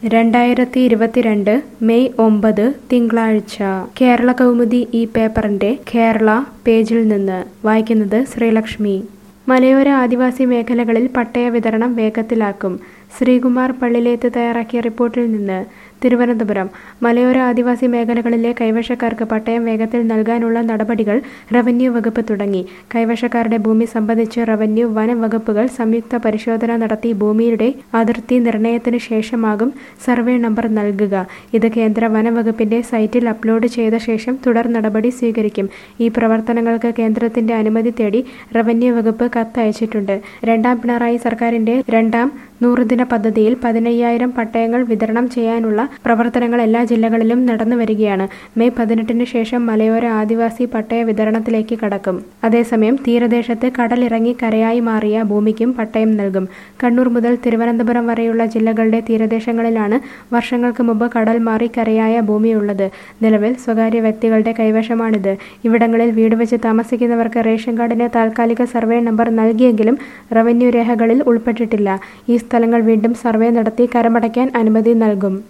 രണ്ടായിരത്തി ഇരുപത്തിരണ്ട് മെയ് ഒമ്പത് തിങ്കളാഴ്ച കേരള കൗമുദി ഈ പേപ്പറിന്റെ കേരള പേജിൽ നിന്ന് വായിക്കുന്നത് ശ്രീലക്ഷ്മി മലയോര ആദിവാസി മേഖലകളിൽ പട്ടയ വിതരണം വേഗത്തിലാക്കും ശ്രീകുമാർ പള്ളിലേത്ത് തയ്യാറാക്കിയ റിപ്പോർട്ടിൽ നിന്ന് തിരുവനന്തപുരം മലയോര ആദിവാസി മേഖലകളിലെ കൈവശക്കാർക്ക് പട്ടയം വേഗത്തിൽ നൽകാനുള്ള നടപടികൾ റവന്യൂ വകുപ്പ് തുടങ്ങി കൈവശക്കാരുടെ ഭൂമി സംബന്ധിച്ച് റവന്യൂ വനം വകുപ്പുകൾ സംയുക്ത പരിശോധന നടത്തി ഭൂമിയുടെ അതിർത്തി നിർണയത്തിന് ശേഷമാകും സർവേ നമ്പർ നൽകുക ഇത് കേന്ദ്ര വനം വകുപ്പിന്റെ സൈറ്റിൽ അപ്ലോഡ് ചെയ്ത ശേഷം തുടർ നടപടി സ്വീകരിക്കും ഈ പ്രവർത്തനങ്ങൾക്ക് കേന്ദ്രത്തിന്റെ അനുമതി തേടി റവന്യൂ വകുപ്പ് കത്തയച്ചിട്ടുണ്ട് രണ്ടാം പിണറായി സർക്കാരിന്റെ രണ്ടാം നൂറുദിന പദ്ധതിയിൽ പതിനയ്യായിരം പട്ടയങ്ങൾ വിതരണം ചെയ്യാനുള്ള പ്രവർത്തനങ്ങൾ എല്ലാ ജില്ലകളിലും നടന്നു വരികയാണ് മെയ് പതിനെട്ടിന് ശേഷം മലയോര ആദിവാസി പട്ടയ വിതരണത്തിലേക്ക് കടക്കും അതേസമയം തീരദേശത്ത് കടലിറങ്ങി കരയായി മാറിയ ഭൂമിക്കും പട്ടയം നൽകും കണ്ണൂർ മുതൽ തിരുവനന്തപുരം വരെയുള്ള ജില്ലകളുടെ തീരദേശങ്ങളിലാണ് വർഷങ്ങൾക്ക് മുമ്പ് കടൽ മാറി കരയായ ഭൂമിയുള്ളത് നിലവിൽ സ്വകാര്യ വ്യക്തികളുടെ കൈവശമാണിത് ഇവിടങ്ങളിൽ വീട് വെച്ച് താമസിക്കുന്നവർക്ക് റേഷൻ കാർഡിന് താൽക്കാലിക സർവേ നമ്പർ നൽകിയെങ്കിലും റവന്യൂ രേഖകളിൽ ഉൾപ്പെട്ടിട്ടില്ല ഈ സ്ഥലങ്ങൾ വീണ്ടും സർവേ നടത്തി കരമടയ്ക്കാൻ അനുമതി നൽകും